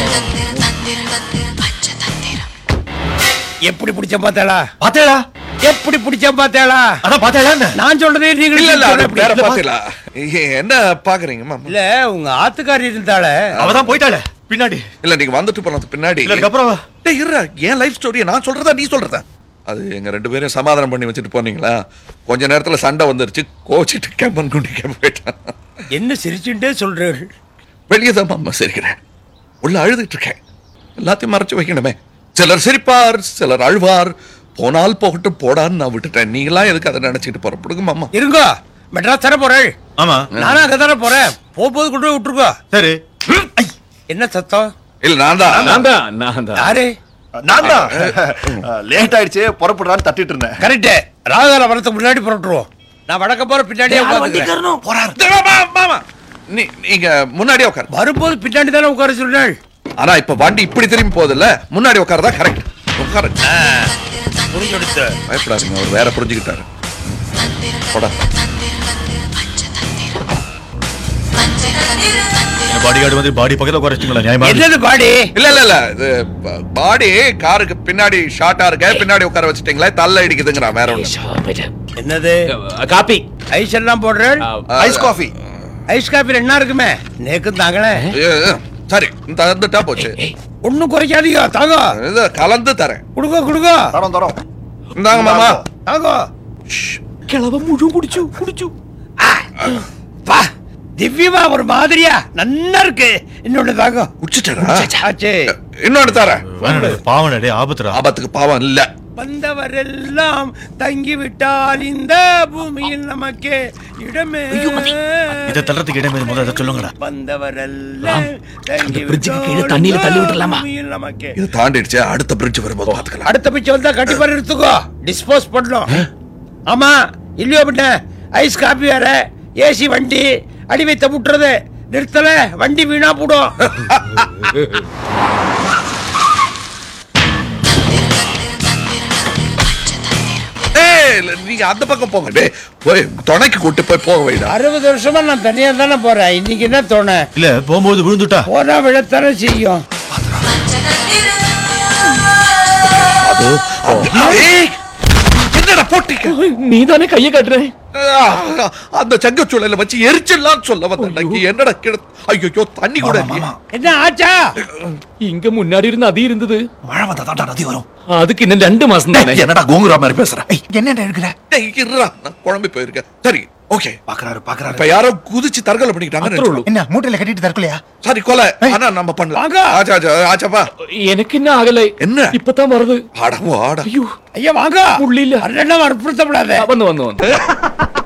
எப்படி பிடிச்ச பார்த்தாளா பாத்தேடா எப்படி பிடிச்ச பார்த்தாளா அதான் பாத்தேடா என்ன நான் சொல்றதே நீங்க இல்ல இல்ல அது எப்படி? வேற பாத்தீங்களா என்ன பாக்குறீங்க மாமா இல்ல உங்க ஆத்துக்காரி இருந்தாளே அவதான் போயிட்டாளே பின்னாடி இல்ல நீங்க வந்துட்டு போனது பின்னாடி இல்ல அதுக்கப்புறம் டேய் இருடா என் லைஃப் ஸ்டோரியை நான் சொல்றதா நீ சொல்றதா அது எங்க ரெண்டு பேரும் சமாதானம் பண்ணி வச்சுட்டு போனீங்களா கொஞ்ச நேரத்துல சண்டை வந்துருச்சு கோச்சிட்டு கேம்பன் குண்டி கேம்ப போயிட்டான் என்ன சிரிச்சுட்டே சொல்றேன் வெளியே தான் மாமா சிரிக்கிறேன் உள்ள அழுதுட்டு இருக்கேன் எல்லாத்தையும் மறைச்சு வைக்கணுமே சிலர் சிரிப்பார் சிலர் அழுவார் போனால் போகட்டும் போடான்னு நான் விட்டுட்டேன் நீங்களாம் எதுக்கு அதை நினைச்சிட்டு போற பிடுங்க மாமா இருங்கோ மெட்ராஸ் தர போறேன் ஆமா நானும் அங்க தானே போறேன் போகும்போது கொண்டு போய் விட்டுருக்கோ சரி என்ன சத்தம் இல்ல நான் தான் நான் தான் நான் தான் யாரு நான் தான் லேட் ஆயிடுச்சு புறப்படுறான்னு தட்டிட்டு இருந்தேன் கரெக்ட் ராகுகால வரத்துக்கு முன்னாடி புறட்டுருவோம் நான் வடக்க போற பின்னாடியே உட்காந்துக்கிறேன் போறாரு டேய், மாமா, மாமா நீ நீங்க முன்னாடியே உட்காரு வரும்போது பின்னாடி தானே உட்கார சொன்னாள் ஆனா இப்ப வண்டி இப்படி திரும்பி போகுதுல்ல முன்னாடி உட்காரதா கரெக்ட் உட்காரு புரிஞ்செடுத்து பயப்படாதீங்க அவர் வேற புரிஞ்சுக்கிட்டாரு போடா பாடி கார்டு வந்து பாடி பக்கத்துல குறைச்சிங்களா நியாயமா என்னது பாடி இல்ல இல்ல இல்ல இது பாடி காருக்கு பின்னாடி ஷார்ட்டா இருக்க பின்னாடி உட்கார வச்சுட்டீங்களே தள்ள இடிக்குதுங்கிறா வேற ஒண்ணு என்னது காப்பி ஐஸ் எல்லாம் போடுறேன் ஐஸ் காஃபி ஐஸ் காப்பியில் என்ன இருக்குமே நேக்கு தாங்களே ஏ, ஏ, சரி தந்துட்டா போச்சு ஒன்னும் குறைக்காதீங்க தாங்க இது கலந்து தரேன் குடுங்க குடுங்க தரோம் தரோம் இந்தாங்க மாமா தாங்க கிளவ முழு குடிச்சு குடிச்சு பா திவ்யமா ஒரு மாதிரியா நன்னா இருக்கு இன்னொன்னு தாங்க குடிச்சிட்டா ஆச்சே இன்னொன்னு தரேன் பாவம் டே ஆபத்துரா ஆபத்துக்கு பாவம் இல்ல வந்தவரெல்லாம் தங்கி விட்டால் இந்த பூமியில் நமக்கு இடமே இதை தள்ளுறதுக்கு இடமே முதல்ல அதை சொல்லுங்கடா வந்தவரெல்லாம் தங்கி bridge-க்கு கீழே விட்டால் தண்ணியில தள்ளி இந்த விட்டுறலாமா? பூமியில் நமக்கு இது தாண்டிடுச்சு அடுத்த பிரிட்ஜ் வரும்போது பாத்துக்கலாம் அடுத்த பிச்சை வந்தா கண்டிப்பா எடுத்துக்கோ டிஸ்போஸ் பண்ணணும் ஆமா இல்லையோ பின்ன ஐஸ் காப்பி வேற ஏசி வண்டி அடி வைத்த முட்டுறது நிறுத்தல வண்டி வீணா போடும் ஏய், இல்ல, நீங்க அந்த பக்கம் போங்க டேய் போய் துணைக்கு கூட்டு போய் போக வைடா அறுபது வருஷமா நான் தனியா தானே போறேன் இன்னைக்கு என்ன தோண இல்ல போகும்போது விழுந்துட்டா போனா விழத்தானே செய்யும் அது ஏய், என்னடா போட்டிக்க நீ தானே கையை காட்டுற ஆ, அந்த சங்கச்சூழல வச்சு எரிச்சிடலாம் சொல்ல வந்தேன் என்னடா கிட ஐயோ தண்ணி கூட இல்லையே. என்ன ஆச்சா இங்க முன்னாடி இருந்து அது இருந்தது மழை வந்தா தாண்டா நதி வரும் அதுக்கு இன்னும் ரெண்டு மாசம் தானே என்னடா கோங்குரா மாதிரி பேசுற என்னடா எடுக்கிற டேய், இருடா, நான் குழம்பி போயிருக்கேன் சரி ஓகே பாக்குறாரு இப்ப பாக்குறாரு யாரோ குதிச்சு தற்கொலை பண்ணிக்கிட்டாங்கன்னு அப்புறம் நினைச்சுக்கோ. என்ன மூட்டையில கட்டிட்டு தற்கொலையா சரி கொலை ஆனா நம்ம பண்ணலாம் வாங்க. ஆச்சா ஆச்சா ஆச்சாப்பா எனக்கு என்ன ஆகலை என்ன? இப்பதான் வருது ஆடவோ ஆட ஐயோ ஐயா வாங்க புள்ளி இல்ல. அண்ணன் வற்புறுத்தப்படாத வந்து வந்து வந்து